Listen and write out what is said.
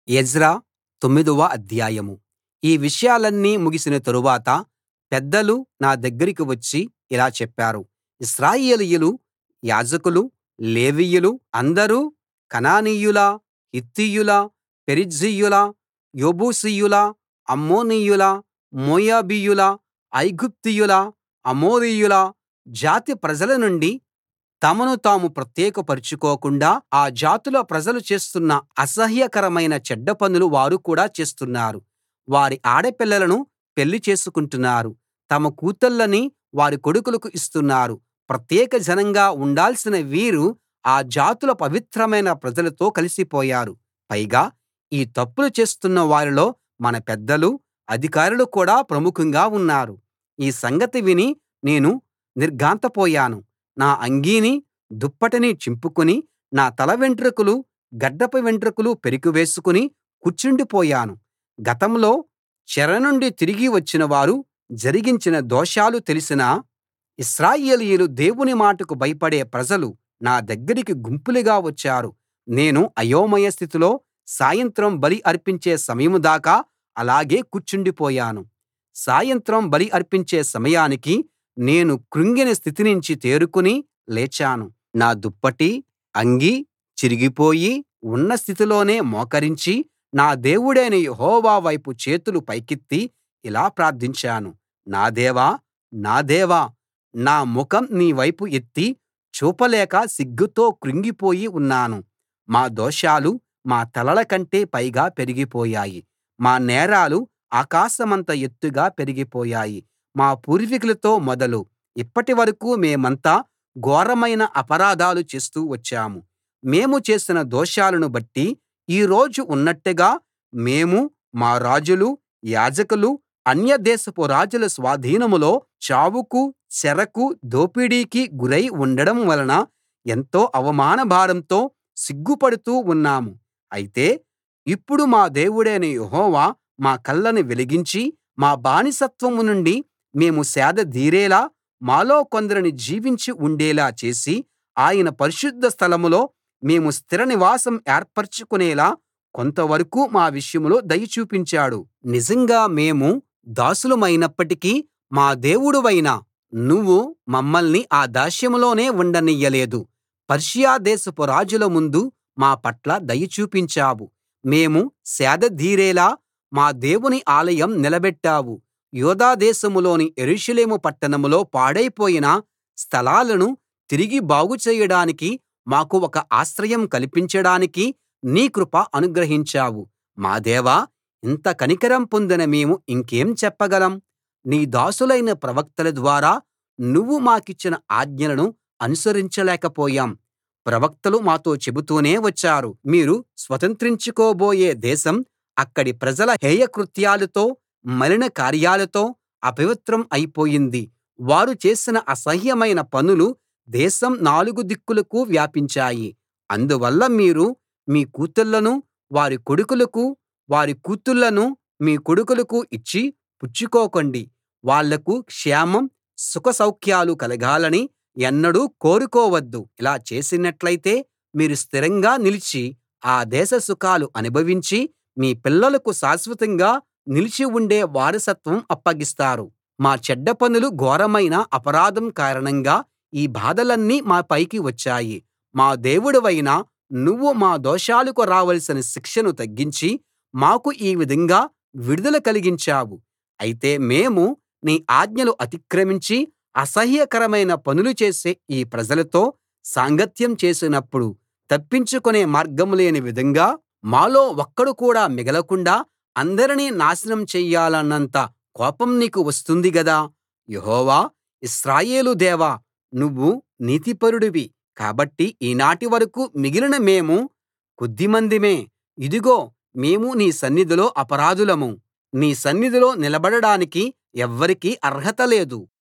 Ezra తొమ్మిదవ అధ్యాయం ఈ విషయాలన్నీ ముగిసిన తరువాత పెద్దలు నా దగ్గరికి వచ్చి ఇలా చెప్పారు ఇశ్రాయేలీయులు యాజకులు లేవీయులు అందరూ కనానీయుల హిత్తీయుల పెరిజ్జీయుల యెబూసీయుల అమ్మోనీయుల మోయాబీయుల ఐగుప్తీయుల అమోరీయుల జాతి ప్రజల నుండి తమను తాము ప్రత్యేకపరచుకోకుండా ఆ జాతుల ప్రజలు చేస్తున్న అసహ్యకరమైన చెడ్డ పనులు వారు కూడా చేస్తున్నారు వారి ఆడపిల్లలను పెళ్లి చేసుకుంటున్నారు తమ కూతుళ్ళని వారి కొడుకులకు ఇస్తున్నారు ప్రత్యేక జనంగా ఉండాల్సిన వీరు ఆ జాతుల పవిత్రమైన ప్రజలతో కలిసిపోయారు పైగా ఈ తప్పులు చేస్తున్న వారిలో మన పెద్దలు అధికారులు కూడా ప్రముఖంగా ఉన్నారు ఈ సంగతి విని నేను నిర్ఘాంతపోయాను నా అంగీని దుప్పటిని చింపుకుని నా తల వెంట్రుకలు గడ్డపు వెంట్రుకలు పెరికి కూర్చుండిపోయాను గతంలో చెర నుండి తిరిగి వచ్చిన వారు జరిగించిన దోషాలు తెలిసిన ఇశ్రాయేలీయులు దేవుని మాటకు భయపడే ప్రజలు నా దగ్గరికి గుంపులుగా వచ్చారు నేను అయోమయ స్థితిలో సాయంత్రం బలి అర్పించే సమయం దాకా అలాగే కూర్చుండిపోయాను సాయంత్రం బలి అర్పించే సమయానికి నేను కృంగిన స్థితి నుంచి తేరుకుని లేచాను నా దుప్పటి అంగీ చిరిగిపోయి ఉన్న స్థితిలోనే మోకరించి నా దేవుడైన యెహోవా వైపు చేతులు పైకెత్తి ఇలా ప్రార్థించాను నా దేవా నా దేవా నా ముఖం నీ వైపు ఎత్తి చూపలేక సిగ్గుతో కృంగిపోయి ఉన్నాను మా దోషాలు మా తలల కంటే పైగా పెరిగిపోయాయి మా నేరాలు ఆకాశమంత ఎత్తుగా పెరిగిపోయాయి మా పూర్వీకులతో మొదలు ఇప్పటి వరకూ మేమంతా ఘోరమైన అపరాధాలు చేస్తూ వచ్చాము మేము చేసిన దోషాలను బట్టి ఈ రోజు ఉన్నట్టుగా మేము మా రాజులు యాజకులు అన్యదేశపు రాజుల స్వాధీనంలో చావుకు చెరకు దోపిడీకి గురై ఉండడం వలన ఎంతో అవమాన భారంతో సిగ్గుపడుతూ ఉన్నాము అయితే ఇప్పుడు మా దేవుడైన యెహోవా మా కళ్ళను వెలిగించి మా బానిసత్వం నుండి మేము సేదదీరేలా మాలో కొందరిని జీవించి ఉండేలా చేసి ఆయన పరిశుద్ధ స్థలంలో మేము స్థిర నివాసం ఏర్పరచుకునేలా కొంతవరకూ మా విషయంలో దయ చూపించాడు నిజంగా మేము దాసులమైనప్పటికీ మా దేవుడవైన నువ్వు మమ్మల్ని ఆ దాస్యంలోనే ఉండనియ్యలేదు పర్షియా దేశపు రాజుల ముందు మా పట్ల దయ చూపించావు మేము సేదదీరేలా మా దేవుని ఆలయం నిలబెట్టావు యూదా దేశంలోని యెరూషలేము పట్టణంలో పాడైపోయిన స్థలాలను తిరిగి బాగు చేయడానికి మాకు ఒక ఆశ్రయం కల్పించడానికి నీ కృప అనుగ్రహించావు మా దేవా ఇంత కనికరం పొందిన మేము ఇంకేం చెప్పగలం నీ దాసులైన ప్రవక్తల ద్వారా నువ్వు మాకిచ్చిన ఆజ్ఞలను అనుసరించలేకపోయాం ప్రవక్తలు మాతో చెబుతూనే వచ్చారు మీరు స్వతంత్రించుకోబోయే దేశం అక్కడి ప్రజల హేయకృత్యాలతో మలిన కార్యాలతో అపవిత్రం అయిపోయింది వారు చేసిన అసహ్యమైన పనులు దేశం నాలుగు దిక్కులకూ వ్యాపించాయి అందువల్ల మీరు మీ కూతుళ్ళను వారి కొడుకులకు వారి కూతుళ్ళను మీ కొడుకులకు ఇచ్చి పుచ్చుకోకండి వాళ్లకు క్షేమం సుఖసౌఖ్యాలు కలగాలని ఎన్నడూ కోరుకోవద్దు ఇలా చేసినట్లయితే మీరు స్థిరంగా నిలిచి ఆ దేశ సుఖాలు అనుభవించి మీ పిల్లలకు శాశ్వతంగా నిలిచి ఉండే వారసత్వం అప్పగిస్తారు మా చెడ్డ పనులు ఘోరమైన అపరాధం కారణంగా ఈ బాధలన్నీ మా పైకి వచ్చాయి మా దేవుడవైన నువ్వు మా దోషాలకు రావలసిన శిక్షను తగ్గించి మాకు ఈ విధంగా విడుదల కలిగించావు అయితే మేము నీ ఆజ్ఞలు అతిక్రమించి అసహ్యకరమైన పనులు చేసే ఈ ప్రజలతో సాంగత్యం చేసినప్పుడు తప్పించుకునే మార్గం లేని విధంగా మాలో ఒక్కడు కూడా మిగలకుండా అందరినీ నాశనం చెయ్యాలన్నంత కోపం నీకు వస్తుంది గదా యెహోవా ఇశ్రాయేలు దేవా నువ్వు నీతిపరుడివి కాబట్టి ఈనాటి వరకూ మిగిలిన మేము కొద్దిమందిమే ఇదిగో మేము నీ సన్నిధిలో అపరాధులం నీ సన్నిధిలో నిలబడడానికి ఎవ్వరికీ అర్హత లేదు